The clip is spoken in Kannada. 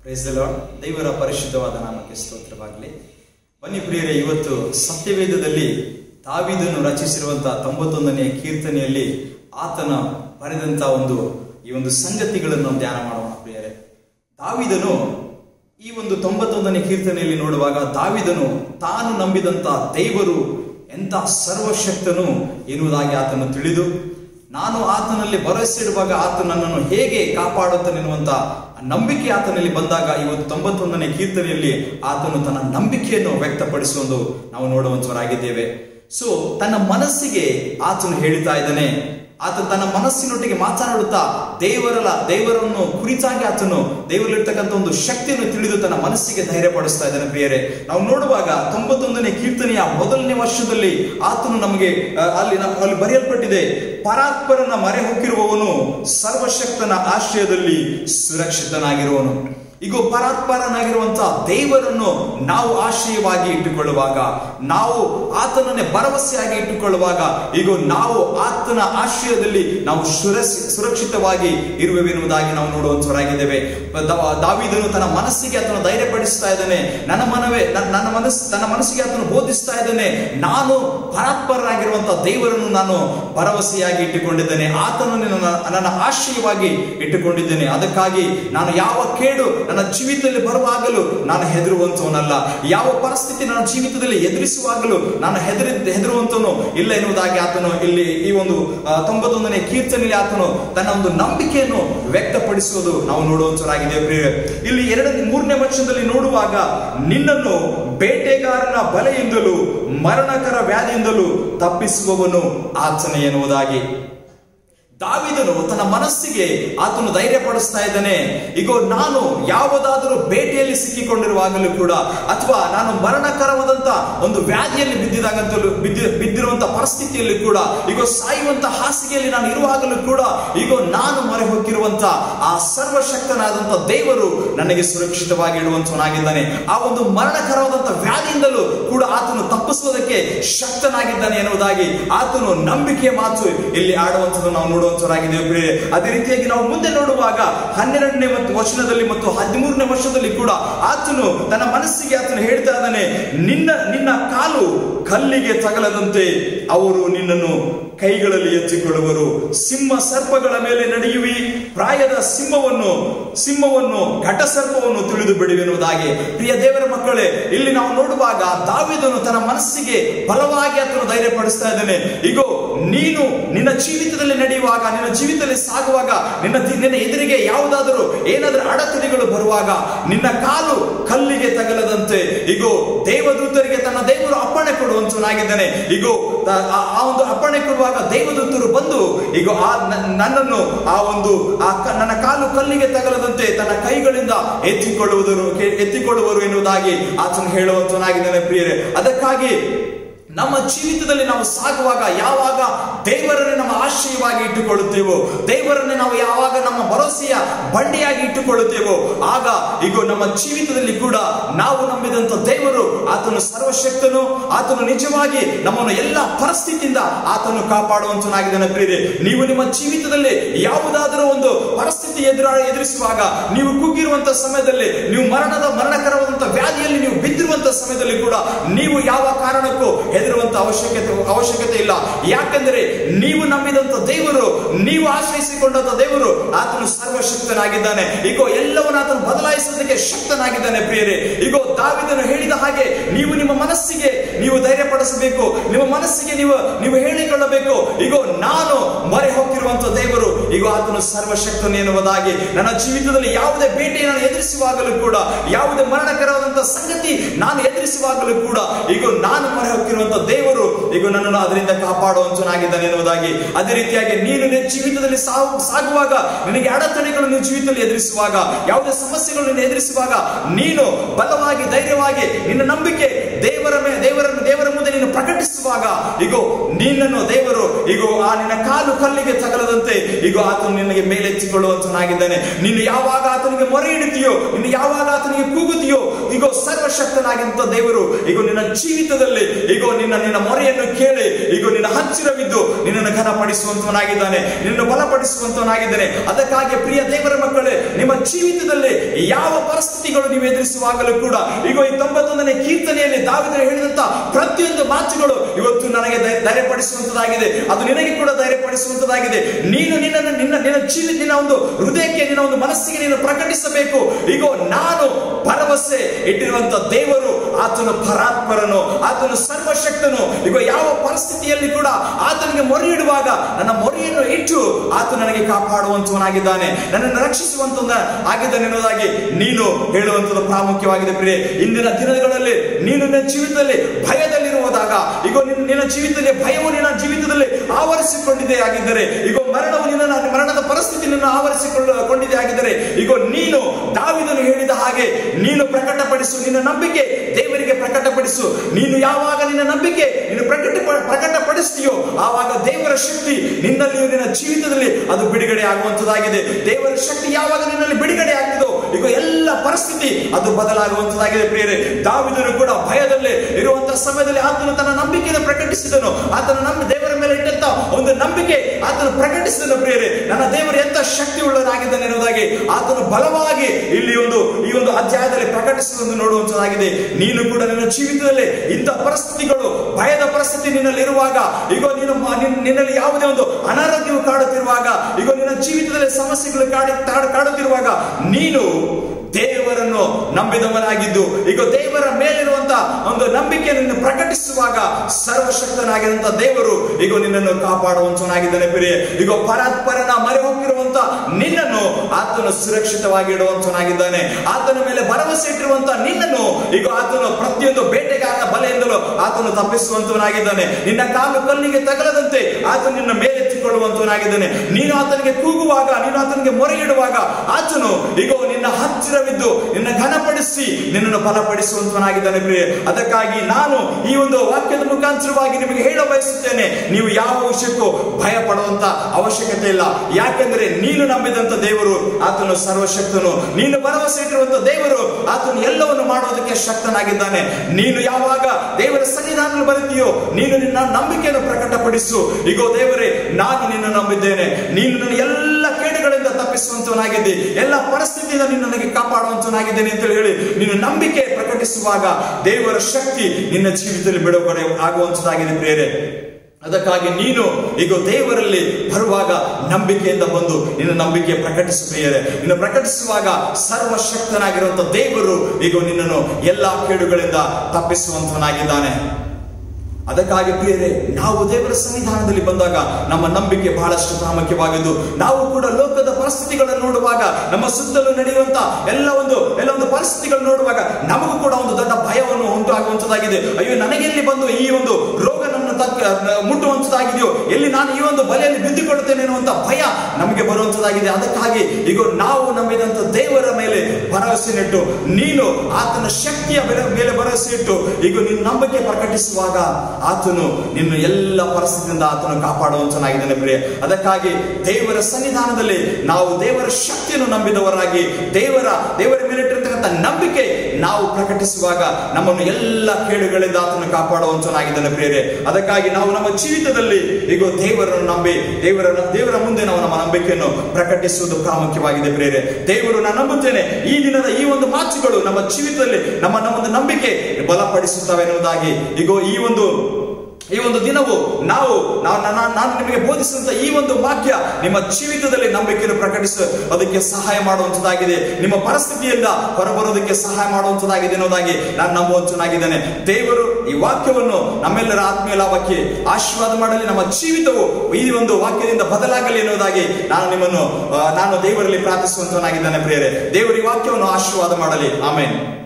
ಪ್ರೈಸ್ ಲಾರ್ಡ್ ದೇವರ ಪರಿಶುದ್ಧವಾದ ನಾಮಕ್ಕೆ ಸ್ತೋತ್ರವಾಗಲಿ ಬನ್ನಿ ಪ್ರಿಯರೇ ಇವತ್ತು ಸತ್ಯವೇದದಲ್ಲಿ ತಾವಿದನ್ನು ರಚಿಸಿರುವಂತಹ ತೊಂಬತ್ತೊಂದನೆಯ ಕೀರ್ತನೆಯಲ್ಲಿ ಆತನ ಬರೆದಂತ ಒಂದು ಈ ಒಂದು ಸಂಗತಿಗಳನ್ನು ನಾವು ಧ್ಯಾನ ಮಾಡೋಣ ಪ್ರಿಯರೇ ದಾವಿದನು ಈ ಒಂದು ತೊಂಬತ್ತೊಂದನೇ ಕೀರ್ತನೆಯಲ್ಲಿ ನೋಡುವಾಗ ದಾವಿದನು ತಾನು ನಂಬಿದಂತ ದೇವರು ಎಂತ ಸರ್ವಶಕ್ತನು ಎನ್ನುವುದಾಗಿ ಆತನು ತಿಳಿದು ನಾನು ಆತನಲ್ಲಿ ಭರವಸೆ ಇಡುವಾಗ ಆತ ನನ್ನನ್ನು ಹೇಗೆ ಕಾಪಾಡುತ್ತಾನೆನ್ನುವಂತ ನಂಬಿಕೆ ಆತನಲ್ಲಿ ಬಂದಾಗ ಇವತ್ತು ತೊಂಬತ್ತೊಂದನೇ ಕೀರ್ತನೆಯಲ್ಲಿ ಆತನು ತನ್ನ ನಂಬಿಕೆಯನ್ನು ವ್ಯಕ್ತಪಡಿಸುವುದು ನಾವು ನೋಡುವಂತವರಾಗಿದ್ದೇವೆ ಸೊ ತನ್ನ ಮನಸ್ಸಿಗೆ ಆತನು ಹೇಳ್ತಾ ಇದ್ದಾನೆ ಆತ ತನ್ನ ಮನಸ್ಸಿನೊಟ್ಟಿಗೆ ಮಾತನಾಡುತ್ತಾ ದೇವರಲ್ಲ ದೇವರನ್ನು ಕುರಿತಾಗಿ ಆತನು ದೇವರಲ್ಲಿರ್ತಕ್ಕಂಥ ಒಂದು ಶಕ್ತಿಯನ್ನು ತಿಳಿದು ತನ್ನ ಮನಸ್ಸಿಗೆ ಧೈರ್ಯ ಪಡಿಸ್ತಾ ಇದ್ದಾನೆ ಪ್ರಿಯರೇ ನಾವು ನೋಡುವಾಗ ತೊಂಬತ್ತೊಂದನೇ ಕೀರ್ತನೆಯ ಮೊದಲನೇ ವರ್ಷದಲ್ಲಿ ಆತನು ನಮಗೆ ಆ, ಅಲ್ಲಿ ನ- ಅಲ್ಲಿ ಬರೆಯಲ್ಪಟ್ಟಿದೆ ಪರಾತ್ಪರನ ಮರೆ ಹೊಕ್ಕಿರುವವನು ಸರ್ವಶಕ್ತನ ಆಶ್ರಯದಲ್ಲಿ ಸುರಕ್ಷಿತನಾಗಿರುವನು ಈಗ ಪರಾತ್ಪರನಾಗಿರುವಂತಹ ದೇವರನ್ನು ನಾವು ಆಶ್ರಯವಾಗಿ ಇಟ್ಟುಕೊಳ್ಳುವಾಗ ನಾವು ಆತನನ್ನೇ ಭರವಸೆಯಾಗಿ ಇಟ್ಟುಕೊಳ್ಳುವಾಗ ಈಗ ನಾವು ಆತನ ಆಶ್ರಯದಲ್ಲಿ ನಾವು ಸುರಸ್ ಸುರಕ್ಷಿತವಾಗಿ ಇರುವೆವೆನ್ನುವುದಾಗಿ ನಾವು ನೋಡುವಂತವರಾಗಿದ್ದೇವೆ ದ- ದಾವೀದನು ತನ್ನ ಮನಸ್ಸಿಗೆ ಆತನು ಧೈರ್ಯಪಡಿಸ್ತಾ ಇದ್ದಾನೆ ನನ್ನ ಮನವೇ ನನ್ನ ನನ್ನ ಮನಸ್ಸು ತನ್ನ ಮನಸ್ಸಿಗೆ ಆತನು ಬೋಧಿಸ್ತಾ ಇದ್ದಾನೆ ನಾನು ಪರಾತ್ಪರನಾಗಿರುವಂತಹ ದೇವರನ್ನು ನಾನು ಭರವಸೆಯಾಗಿ ಇಟ್ಟುಕೊಂಡಿದ್ದೇನೆ ಆತನನ್ನು ನನ್ನ ನನ್ನ ಆಶ್ರಯವಾಗಿ ಇಟ್ಟುಕೊಂಡಿದ್ದೇನೆ ಅದಕ್ಕಾಗಿ ನಾನು ಯಾವ ಕೇಡು ನನ್ನ ಜೀವಿತದಲ್ಲಿ ಬರುವಾಗಲೂ ನಾನು ಹೆದರುವಂತವನಲ್ಲ ಯಾವ ಪರಿಸ್ಥಿತಿ ನನ್ನ ಜೀವಿತದಲ್ಲಿ ಎದುರಿಸುವಾಗಲೂ ನಾನು ಹೆದರಿ ಹೆದರುವಂತವನು ಇಲ್ಲ ಎನ್ನುವುದಾಗಿ ಆತನು ಇಲ್ಲಿ ಈ ಒಂದು ಆ, ತೊಂಬತ್ತೊಂದನೇ ಕೀರ್ತನೆಯಲ್ಲಿ ಆತನು ತನ್ನ ಒಂದು ನಂಬಿಕೆಯನ್ನು ವ್ಯಕ್ತಪಡಿಸುವುದು ನಾವು ನೋಡುವಂತವರಾಗಿದ್ದೇವೆ ಪ್ರಿಯರೇ. ಇಲ್ಲಿ ಎರಡನೇ ಮೂರನೇ ವರ್ಷದಲ್ಲಿ ನೋಡುವಾಗ ನಿನ್ನನ್ನು ಬೇಟೆಗಾರನ ಬಲೆಯಿಂದಲೂ ಮರಣಕರ ವ್ಯಾಧಿಯಿಂದಲೂ ತಪ್ಪಿಸುವವನು ಆತನೇ ಎನ್ನುವುದಾಗಿ ದಾವಿದನು ತನ್ನ ಮನಸ್ಸಿಗೆ ಆತನು ಧೈರ್ಯ ಪಡಿಸ್ತಾ ಇದ್ದಾನೆ ಈಗ ನಾನು ಯಾವುದಾದರೂ ಬೇಟೆಯಲ್ಲಿ ಸಿಕ್ಕಿಕೊಂಡಿರುವಾಗಲೂ ಕೂಡ ಅಥವಾ ನಾನು ಮರಣಕರವಾದಂತ ಒಂದು ವ್ಯಾಧಿಯಲ್ಲಿ ಬಿದ್ದಿದಾಗಂತಲೂ ಬಿದ್ದಿ ಬಿದ್ದಿರುವಂತ ಪರಿಸ್ಥಿತಿಯಲ್ಲಿ ಕೂಡ ಈಗ ಸಾಯುವಂತ ಹಾಸಿಗೆಯಲ್ಲಿ ನಾನು ಇರುವಾಗಲೂ ಕೂಡ ಈಗ ನಾನು ಮೊರೆ ಹೊಕ್ಕಿರುವಂತ ಆ ಸರ್ವಶಕ್ತನಾದಂತ ದೇವರು ನನಗೆ ಸುರಕ್ಷಿತವಾಗಿ ಇಡುವಂತವನಾಗಿದ್ದಾನೆ ಆ ಒಂದು ಮರಣಕರವಾದಂತ ವ್ಯಾಧಿಯಿಂದಲೂ ಕೂಡ ಆತನು ತಪ್ಪಿಸುವುದಕ್ಕೆ ಶಕ್ತನಾಗಿದ್ದಾನೆ ಎನ್ನುವುದಾಗಿ ಆತನು ನಂಬಿಕೆಯ ಮಾತು ಇಲ್ಲಿ ಆಡುವಂಥದ್ದು ನಾವು ನೋಡುವಂತವರಾಗಿದ್ದೇವೆ ಪ್ರಿಯರೇ. ಅದೇ ರೀತಿಯಾಗಿ ನಾವು ಮುಂದೆ ನೋಡುವಾಗ ಹನ್ನೆರಡನೇ ಮತ್ತು ವಚನದಲ್ಲಿ ಮತ್ತು ಹದಿಮೂರನೇ ವರ್ಷದಲ್ಲಿ ಕೂಡ ಆತನು ತನ್ನ ಮನಸ್ಸಿಗೆ ಆತನು ಹೇಳ್ತಾ ಇದ್ದಾನೆ ನಿನ್ನ ನಿನ್ನ ಕಾಲು ಕಲ್ಲಿಗೆ ತಗಲದಂತೆ ಅವರು ನಿನ್ನನ್ನು ಕೈಗಳಲ್ಲಿ ಎತ್ತಿಕೊಳ್ಳುವರು ಸಿಂಹ ಸರ್ಪಗಳ ಮೇಲೆ ನಡೆಯುವಿ ಪ್ರಾಯದ ಸಿಂಹವನ್ನು ಸಿಂಹವನ್ನು ಘಟಸರ್ಪವನ್ನು ತಿಳಿದು ಬಿಡುವೆನ್ನುವುದಾಗಿ ಪ್ರಿಯ ದೇವರ ಮಕ್ಕಳೇ ಇಲ್ಲಿ ನಾವು ನೋಡುವಾಗ ದಾವಿದನು ತನ್ನ ಮನಸ್ಸಿಗೆ ಬಲವಾಗಿ ಆತನು ಧೈರ್ಯ ಪಡಿಸ್ತಾ ಇದ್ದಾನೆ ಈಗ ನೀನು ನಿನ್ನ ಜೀವಿತದಲ್ಲಿ ನಡೆಯುವಾಗ ನಿನ್ನ ಜೀವಿತದಲ್ಲಿ ಸಾಗುವಾಗ ನಿನ್ನ ನಿನ್ನ ಎದುರಿಗೆ ಯಾವುದಾದರೂ ಏನಾದರೂ ಅಡೆತಡೆಗಳು ಬರುವಾಗ ನಿನ್ನ ಕಾಲು ಕಲ್ಲಿಗೆ ತಗಲದಂತೆ ಈಗ ದೇವದೂತರಿಗೆ ತನ್ನ ದೇವರು ಅಪ್ಪಣೆ ಕೊಡುವಂತನಾಗಿದ್ದಾನೆ ಈಗ ತ- ಆ ಆ ಒಂದು ಅಪ್ಪಣೆ ಕೊಡುವಾಗ ದೇವದೂತರು ಬಂದು ಈಗ ಆ ನ- ನನ್ನನ್ನು ಆ ಒಂದು ಆ ಕ- ನನ್ನ ಕಾಲು ಕಲ್ಲಿಗೆ ತಗಲದಂತೆ ತನ್ನ ಕೈಗಳಿಂದ ಎತ್ತಿಕೊಳ್ಳುವುದರು ಎತ್ತಿಕೊಳ್ಳುವರು ಎನ್ನುವುದಾಗಿ ಆತನು ಹೇಳುವಂತನಾಗಿದ್ದಾನೆ ಪ್ರಿಯರೇ ಅದಕ್ಕಾಗಿ ನಮ್ಮ ಜೀವಿತದಲ್ಲಿ ನಾವು ಸಾಗುವಾಗ ಯಾವಾಗ ದೇವರನ್ನೇ ನಮ್ಮ ಆಶ್ರಯವಾಗಿ ಇಟ್ಟುಕೊಳ್ಳುತ್ತೇವೋ ದೇವರನ್ನೇ ನಾವು ಯಾವಾಗ ನಮ್ಮ ಭರವಸೆಯ ಬಂಡಿಯಾಗಿ ಇಟ್ಟುಕೊಳ್ಳುತ್ತೇವೋ ಆಗ ಈಗ ನಮ್ಮ ಜೀವಿತದಲ್ಲಿ ಕೂಡ ನಾವು ನಂಬಿದಂತ ದೇವರು ಆತನು ಸರ್ವಶಕ್ತನು ಆತನು ನಿಜವಾಗಿ ನಮ್ಮನ್ನು ಎಲ್ಲ ಪರಿಸ್ಥಿತಿಯಿಂದ ಆತನು ಕಾಪಾಡುವಂತನಾಗಿದ್ದಾನೆ ಪ್ರಿಯರೇ ನೀವು ನಿಮ್ಮ ಜೀವಿತದಲ್ಲಿ ಯಾವುದಾದರೂ ಒಂದು ಪರಿಸ್ಥಿತಿ ಎದುರ ಎದುರಿಸುವಾಗ ನೀವು ಕುಗ್ಗಿರುವಂತ ಸಮಯದಲ್ಲಿ ನೀವು ಮರಣದ ಮರಣಕರವಾದಂತ ವ್ಯಾಧಿಯಲ್ಲಿ ನೀವು ಬಿದ್ದಿರುವಂತ ಸಮಯದಲ್ಲಿ ಕೂಡ ನೀವು ಯಾವ ಕಾರಣಕ್ಕೂ ಹೆದರುವಂತ ಅವಶ್ಯಕತೆ ಅವಶ್ಯಕತೆ ಇಲ್ಲ ಯಾಕಂದ್ರೆ ನೀವು ನಂಬಿದಂತ ದೇವರು ನೀವು ಆಶ್ರಯಿಸಿಕೊಂಡಂತ ದೇವರು ಆತನು ಸರ್ವಶಕ್ತನಾಗಿದ್ದಾನೆ ಈಗ ಎಲ್ಲವನ್ನ ಆತನು ಬದಲಾಯಿಸೋದಕ್ಕೆ ಶಕ್ತನಾಗಿದ್ದಾನೆ ಪ್ರಿಯರೇ ಈಗ ದಾವಿದನು ಹೇಳಿದ ಹಾಗೆ ನೀವು ನಿಮ್ಮ ಮನಸ್ಸಿಗೆ ನೀವು ಧೈರ್ಯ ಪಡಿಸಬೇಕು ನಿಮ್ಮ ಮನಸ್ಸಿಗೆ ನೀವು ನೀವು ಹೇಳಿಕೊಳ್ಳಬೇಕು ಈಗ ನಾನು ಮೊರೆ ಹೋಗಿರುವಂತ ದೇವರು ಈಗ ಆತನು ಸರ್ವಶಕ್ತನು ಎನ್ನುವುದಾಗಿ ನನ್ನ ಜೀವಿತದಲ್ಲಿ ಯಾವುದೇ ಭೇಟಿಯನ್ನು ಎದುರಿಸುವಾಗಲೂ ಕೂಡ ಯಾವುದೇ ಮರಣಕರವಾದಂತ ಸಂಗತಿ ನಾನು ಎದುರಿಸುವಾಗಲೂ ಕೂಡ ಈಗ ನಾನು ಮೊರೆ ಹೋಗಿರುವಂತ ದೇವರು ಈಗ ನನ್ನನ್ನು ಅದರಿಂದ ಕಾಪಾಡುವಂತನಾಗಿದ್ದಾನೆ ಎನ್ನುವುದಾಗಿ ಅದೇ ರೀತಿಯಾಗಿ ನೀನು ನಿನ್ನ ಜೀವಿತದಲ್ಲಿ ಸಾಗು ಸಾಗುವಾಗ ನಿನಗೆ ಅಡೆತಡೆಗಳು ನಿನ್ನ ಜೀವಿತದಲ್ಲಿ ಎದುರಿಸುವಾಗ ಯಾವುದೇ ಸಮಸ್ಯೆಗಳು ನಿನ್ನ ಎದುರಿಸುವಾಗ ನೀನು ಬಲವಾಗಿ ಧೈರ್ಯವಾಗಿ ನಿನ್ನ ನಂಬಿಕೆ ದೇವರ ಮೇ ದೇವರನ್ನು ದೇವರ ಮುಂದೆ ನೀನು ಪ್ರಕಟಿಸುವಾಗ ಈಗ ನಿನ್ನನ್ನು ದೇವರು ಈಗ ಆ ನಿನ್ನ ಕಾಲು ಕಲ್ಲಿಗೆ ತಗಲದಂತೆ ಈಗ ಆತನು ನಿನಗೆ ಮೇಲೆತ್ತಿಕೊಳ್ಳುವಂತನಾಗಿದ್ದಾನೆ ನೀನು ಯಾವಾಗ ಆತನಿಗೆ ಮೊರೆ ಇಡುತ್ತೀಯೋ ನೀನು ಯಾವಾಗ ಆತನಿಗೆ ಕೂಗುತ್ತೀಯೋ ಈಗ ಸರ್ವಶಕ್ತನಾಗಿಂತ ದೇವರು ಈಗ ನಿನ್ನ ಜೀವಿತದಲ್ಲಿ ಈಗ ನಿನ್ನ ನಿನ್ನ ಮೊರೆಯನ್ನು ಕೇಳಿ ಈಗ ನಿನ್ನ ಹತ್ತಿರವಿದ್ದು ನಿನ್ನನ್ನು ಘನಪಡಿಸುವಂತವನಾಗಿದ್ದಾನೆ ನಿನ್ನನ್ನು ಬಲಪಡಿಸುವಂತವನಾಗಿದ್ದಾನೆ ಅದಕ್ಕಾಗಿ ಪ್ರಿಯ ದೇವರ ಮಕ್ಕಳೇ ನಿಮ್ಮ ಜೀವಿತದಲ್ಲಿ ಯಾವ ಪರಿಸ್ಥಿತಿಗಳು ನೀವು ಎದುರಿಸುವಾಗಲೂ ಕೂಡ ಈಗ ಈ ತೊಂಬತ್ತೊಂದನೇ ಕೀರ್ತನೆಯಲ್ಲಿ ದಾವಿದರು ಹೇಳಿದಂತ ಪ್ರತಿಯೊಂದು ಮಾತುಗಳು ಇವತ್ತು ನನಗೆ ಧೈ- ಧೈರ್ಯಪಡಿಸುವಂತದಾಗಿದೆ ಅದು ನಿನಗೆ ಕೂಡ ಧೈರ್ಯಪಡಿಸುವಂತದಾಗಿದೆ ನೀನು ನಿನ್ನ ನಿನ್ನ ನಿನ್ನ ಜೀವಿ ನಿನ್ನ ಒಂದು ಹೃದಯಕ್ಕೆ ನಿನ್ನ ಒಂದು ಮನಸ್ಸಿಗೆ ನೀನು ಪ್ರಕಟಿಸಬೇಕು ಈಗ ನಾನು ಭರವಸೆ ಇಟ್ಟಿರುವಂತ ದೇವರು ಆತನು ಪರಾತ್ಪರನು ಆತನು ಸರ್ವಶಕ್ತನು ಈಗ ಯಾವ ಪರಿಸ್ಥಿತಿಯಲ್ಲಿ ಕೂಡ ಆತನಿಗೆ ಮೊರೆ ಇಡುವಾಗ ನನ್ನ ಮೊರೆಯನ್ನು ಇಟ್ಟು ಆತ ನನಗೆ ಕಾಪಾಡುವಂತವನಾಗಿದ್ದಾನೆ ನನ್ನನ್ನು ರಕ್ಷಿಸುವಂತ ಆಗಿದ್ದಾನೆ ಎನ್ನುವುದಾಗಿ ನೀನು ಹೇಳುವಂತದ್ದು ಪ್ರಾಮುಖ್ಯವಾಗಿದೆ ಪ್ರಿಯೆ ಇಂದಿನ ದಿನಗಳಲ್ಲಿ ನೀನು ನಿನ್ನ ಜೀವಿತದಲ್ಲಿ ಭಯದಲ್ಲಿರುವುದಾಗ ಈಗ ನಿನ್ನ ನಿನ್ನ ಜೀವಿತದಲ್ಲಿ ಭಯವು ನಿನ್ನ ಜೀವಿತದಲ್ಲಿ ಆವರಿಸಿಕೊಂಡಿದೆ ಆಗಿದ್ದರೆ ಈಗ ಮರಣವು ನಿನ್ನ ಮರಣದ ಪರಿಸ್ಥಿತಿ ನಿನ್ನ ಆವರಿಸಿಕೊಳ್ಳ ಕೊಂಡಿದೆ ಆಗಿದ್ದರೆ ಈಗ ನೀನು ದಾವಿದನು ಹೇಳಿದ ಹಾಗೆ ನೀನು ಪ್ರಕಟಪಡಿಸು ನಿನ್ನ ನಂಬಿಕೆ ದೇವರಿಗೆ ಪ್ರಕಟಪಡಿಸು ನೀನು ಯಾವಾಗ ನಿನ್ನ ನಂಬಿಕೆ ನೀನು ಪ್ರಕಟ ಪ್ರಕಟಪಡಿಸ್ತೀಯೋ ಆವಾಗ ದೇವರ ಶಕ್ತಿ ನಿನ್ನಲ್ಲಿಯೂ ನಿನ್ನ ಜೀವಿತದಲ್ಲಿ ಅದು ಬಿಡುಗಡೆ ಆಗುವಂತದಾಗಿದೆ ದೇವರ ಶಕ್ತಿ ಯಾವಾಗ ನಿನ್ನಲ್ಲಿ ಬಿಡುಗಡೆ ಆಗ್ತದೋ ಈಗ ಎಲ್ಲ ಪರಿಸ್ಥಿತಿ ಅದು ಬದಲಾಗುವಂತದಾಗಿದೆ ಪ್ರಿಯರೇ ದಾವಿದನು ಕೂಡ ಭಯದಲ್ಲೇ ಇರುವಂತಹ ಸಮಯದಲ್ಲಿ ಆತನು ತನ್ನ ನಂಬಿಕೆಯನ್ನು ಪ್ರಕಟಿಸಿದನು ಆತನ ನಂಬಿ ದೇವರ ಮೇಲೆ ಇಟ್ಟಂತ ಒಂದು ನಂಬಿಕೆ ಆತನು ಪ್ರಕಟಿಸಿದನು ಪ್ರಿಯರೇ ನನ್ನ ದೇವರು ಎಂತ ಶಕ್ತಿ ಉಳ್ಳವನಾಗಿದ್ದಾನೆ ಎನ್ನುವುದಾಗಿ ಆತನು ಬಲವಾಗಿ ಇಲ್ಲಿ ಒಂದು ಈ ಒಂದು ಅಧ್ಯಾಯದಲ್ಲಿ ಪ್ರಕಟಿಸುವುದನ್ನು ನೋಡುವಂತದಾಗಿದೆ ನೀನು ಕೂಡ ನಿನ್ನ ಜೀವಿತದಲ್ಲಿ ಇಂಥ ಪರಿಸ್ಥಿತಿಗಳು ಭಯದ ಪರಿಸ್ಥಿತಿ ನಿನ್ನಲ್ಲಿ ಇರುವಾಗ ಈಗ ನೀನು ಮ- ನಿನ್- ನಿನ್ನಲ್ಲಿ ಯಾವುದೇ ಒಂದು ಅನಾರೋಗ್ಯವು ಕಾಡುತ್ತಿರುವಾಗ ಈಗ ನಿನ್ನ ಜೀವಿತದಲ್ಲಿ ಸಮಸ್ಯೆಗಳು ಕಾಡಿ ಕಾಡು- ಕಾಡುತ್ತಿರುವಾಗ ನೀನು ದೇವರನ್ನು ನಂಬಿದವನಾಗಿದ್ದು ಈಗ ದೇವರ ಮೇಲಿರುವಂತ ಒಂದು ನಂಬಿಕೆಯನ್ನು ಪ್ರಕಟಿಸುವಾಗ ಸರ್ವಶಕ್ತನಾಗಿರುವಂತ ದೇವರು ಈಗ ನಿನ್ನನ್ನು ಕಾಪಾಡುವಂತನಾಗಿದ್ದಾನೆ ಪ್ರಿಯೆ ಈಗ ಪರಾತ್ಪರನ ಮರೆ ಹೋಗಿರುವಂತ ನಿನ್ನನ್ನು ಆತನು ಸುರಕ್ಷಿತವಾಗಿ ಇಡುವಂತನಾಗಿದ್ದಾನೆ ಆತನ ಮೇಲೆ ಭರವಸೆ ಇಟ್ಟಿರುವಂತ ನಿನ್ನನ್ನು ಈಗ ಆತನು ಪ್ರತಿಯೊಂದು ಬೇಟೆಗಾರನ ಬಲೆಯಿಂದಲೂ ಆತನು ತಪ್ಪಿಸುವಂತವನಾಗಿದ್ದಾನೆ ನಿನ್ನ ಕಾಲು ಕಲ್ಲಿಗೆ ತಗಲದಂತೆ ಆತನು ನಿನ್ನ ಮೇಲೆತ್ತಿಕೊಳ್ಳುವಂತವನಾಗಿದ್ದಾನೆ ನೀನು ಆತನಿಗೆ ಕೂಗುವಾಗ ನೀನು ಆತನಿಗೆ ಮೊರೆ ಇಡುವಾಗ ಆತನು ಈಗ ನಿನ್ನ ಹತ್ತಿರವಿದ್ದು ನಿನ್ನ ಘನಪಡಿಸಿ ನಿನ್ನನ್ನು ಬಲಪಡಿಸುವಂತವನಾಗಿದ್ದಾನೆ ಪ್ರಿಯೆ ಅದಕ್ಕಾಗಿ ನಾನು ಈ ಒಂದು ವಾಕ್ಯದ ಮುಖಾಂತರವಾಗಿ ನಿಮಗೆ ಹೇಳ ಬಯಸುತ್ತೇನೆ ನೀವು ಯಾವ ವಿಷಯಕ್ಕೂ ಭಯ ಪಡುವಂತ ಅವಶ್ಯಕತೆ ಇಲ್ಲ ಯಾಕೆಂದ್ರೆ ನೀನು ನಂಬಿದಂತ ದೇವರು ಆತನು ಸರ್ವಶಕ್ತನು ನೀನು ಭರವಸೆ ಇಟ್ಟಿರುವಂತ ದೇವರು ಆತನು ಎಲ್ಲವನ್ನು ಮಾಡುವುದಕ್ಕೆ ಶಕ್ತನಾಗಿದ್ದಾನೆ ನೀನು ಯಾವಾಗ ದೇವರ ಸನ್ನಿಧಾನದಲ್ಲಿ ಬರುತ್ತೀಯೋ ನೀನು ನಿನ್ನ ನಂಬಿಕೆಯನ್ನು ಪ್ರಕಟಪಡಿಸು ಇಗೋ ದೇವರೇ ನಾನು ನಿನ್ನ ನಂಬಿದ್ದೇನೆ ನೀನು ನನ್ನ ಎಲ್ಲ ಕೇಡುಗಳಿಂದ ತಪ್ಪಿಸುವಂತವನಾಗಿದ್ದೆ ಎಲ್ಲ ಪರಿಸ್ಥಿತಿಯಿಂದ ನೀನು ನನಗೆ ಕಾಪಾಡುವಂತವನಾಗಿದ್ದೇನೆ ಅಂತ ಹೇಳಿ ನೀನು ನಂಬಿಕೆ ಪ್ರಕಟಿಸುವಾಗ ದೇವರ ಶಕ್ತಿ ನಿನ್ನ ಜೀವಿತದಲ್ಲಿ ಬಿಡುಗಡೆ ಆಗುವಂತದಾಗಿದೆ ಪ್ರಿಯರೇ ಅದಕ್ಕಾಗಿ ನೀನು ಈಗ ದೇವರಲ್ಲಿ ಬರುವಾಗ ನಂಬಿಕೆಯಿಂದ ಬಂದು ನಿನ್ನ ನಂಬಿಕೆ ಪ್ರಕಟಿಸು ಪ್ರಿಯರೇ ನಿನ್ನ ಪ್ರಕಟಿಸುವಾಗ ಸರ್ವಶಕ್ತನಾಗಿರುವಂತ ದೇವರು ಈಗ ನಿನ್ನನ್ನು ಎಲ್ಲಾ ಕೇಡುಗಳಿಂದ ತಪ್ಪಿಸುವಂತವನಾಗಿದ್ದಾನೆ ಅದಕ್ಕಾಗಿ ಪ್ರಿಯರೇ ನಾವು ದೇವರ ಸನ್ನಿಧಾನದಲ್ಲಿ ಬಂದಾಗ ನಮ್ಮ ನಂಬಿಕೆ ಬಹಳಷ್ಟು ಪ್ರಾಮುಖ್ಯವಾಗಿದ್ದು ನಾವು ಕೂಡ ಲೋಕದ ಪರಿಸ್ಥಿತಿಗಳನ್ನು ನೋಡುವಾಗ ನಮ್ಮ ಸುತ್ತಲೂ ನಡೆಯುವಂತ ಎಲ್ಲ ಒಂದು ಎಲ್ಲ ಒಂದು ಪರಿಸ್ಥಿತಿಗಳನ್ನು ನೋಡುವಾಗ ನಮಗೂ ಕೂಡ ಒಂದು ದೊಡ್ಡ ಭಯವನ್ನು ಉಂಟಾಗುವಂತದಾಗಿದೆ ಅಯ್ಯೋ ನನಗೆಲ್ಲಿ ಬಂದು ಈ ಒಂದು ರೋಗ ನನ್ನ ತಕ್ಕ ಮುಟ್ಟುವಂತದಾಗಿದೆಯೋ ಎಲ್ಲಿ ನಾನು ಈ ಒಂದು ಬಲೆಯಲ್ಲಿ ಬಿದ್ದುಕೊಳ್ಳುತ್ತೇನೆ ಅನ್ನುವಂತ ಭಯ ನಮಗೆ ಬರುವಂತದಾಗಿದೆ ಅದಕ್ಕಾಗಿ ಈಗ ನಾವು ನಂಬಿದಂತ ದೇವರ ಮೇಲೆ ಭರವಸೆ ನೆಟ್ಟು ನೀನು ಆತನ ಶಕ್ತಿಯ ಬೆಲೆ- ಮೇಲೆ ಭರವಸೆ ಇಟ್ಟು ಈಗ ನಿನ್ನ ನಂಬಿಕೆ ಪ್ರಕಟಿಸುವಾಗ ಆತನು ನಿನ್ನ ಎಲ್ಲ ಪರಿಸ್ಥಿತಿಯಿಂದ ಆತನು ಕಾಪಾಡುವಂತನಾಗಿದ್ದಾನೆ ಪ್ರಿಯ ಅದಕ್ಕಾಗಿ ದೇವರ ಸನ್ನಿಧಾನದಲ್ಲಿ ನಾವು ದೇವರ ಶಕ್ತಿಯನ್ನು ನಂಬಿದವರಾಗಿ ದೇವರ ದೇವರ ಮೇಲೆ ಇಟ್ಟಿರ್ತಕ್ಕಂಥ ನಂಬಿಕೆ ನಾವು ಪ್ರಕಟಿಸುವಾಗ ನಮ್ಮನ್ನು ಎಲ್ಲ ಕೇಡುಗಳಿಂದ ಆತನು ಕಾಪಾಡುವಂತನಾಗಿದ್ದಾನೆ ಪ್ರಿಯರೇ ಅದಕ್ಕಾಗಿ ನಾವು ನಮ್ಮ ಜೀವಿತದಲ್ಲಿ ಈಗ ದೇವರನ್ನು ನಂಬಿ ದೇವರ ದೇವರ ಮುಂದೆ ನಾವು ನಮ್ಮ ನಂಬಿಕೆಯನ್ನು ಪ್ರಕಟಿಸುವುದು ಪ್ರಾಮುಖ್ಯವಾಗಿದೆ ಪ್ರಿಯರೇ ದೇವರು ನಾನು ನಂಬುತ್ತೇನೆ ಈ ದಿನದ ಈ ಒಂದು ಮಾತುಗಳು ನಮ್ಮ ಜೀವಿತದಲ್ಲಿ ನಮ್ಮ ನಮ್ಮ ಒಂದು ನಂಬಿಕೆ ಬಲಪಡಿಸುತ್ತವೆ ಎನ್ನುವುದಾಗಿ ಈಗ ಈ ಒಂದು ಈ ಒಂದು ದಿನವು ನಾವು ನಾವು ನಾನು ನಾನು ನಿಮಗೆ ಬೋಧಿಸಿದಂತ ಈ ಒಂದು ವಾಕ್ಯ ನಿಮ್ಮ ಜೀವಿತದಲ್ಲಿ ನಂಬಿಕೆಯನ್ನು ಪ್ರಕಟಿಸ ಅದಕ್ಕೆ ಸಹಾಯ ಮಾಡುವಂತದಾಗಿದೆ ನಿಮ್ಮ ಪರಿಸ್ಥಿತಿಯಿಂದ ಹೊರಬರೋದಕ್ಕೆ ಸಹಾಯ ಮಾಡುವಂತದಾಗಿದೆ ಅನ್ನೋದಾಗಿ ನಾನು ನಂಬುವಂತನಾಗಿದ್ದೇನೆ ದೇವರು ಈ ವಾಕ್ಯವನ್ನು ನಮ್ಮೆಲ್ಲರ ಆತ್ಮೀಯ ಲಾಭಕ್ಕೆ ಆಶೀರ್ವಾದ ಮಾಡಲಿ ನಮ್ಮ ಜೀವಿತವು ಈ ಒಂದು ವಾಕ್ಯದಿಂದ ಬದಲಾಗಲಿ ಎನ್ನುವುದಾಗಿ ನಾನು ನಿಮ್ಮನ್ನು ಆ, ನಾನು ದೇವರಲ್ಲಿ ಪ್ರಾರ್ಥಿಸುವಂತವನಾಗಿದ್ದೇನೆ ಪ್ರಿಯರೇ ದೇವರು ಈ ವಾಕ್ಯವನ್ನು ಆಶೀರ್ವಾದ ಮಾಡಲಿ ಆಮೇಲೆ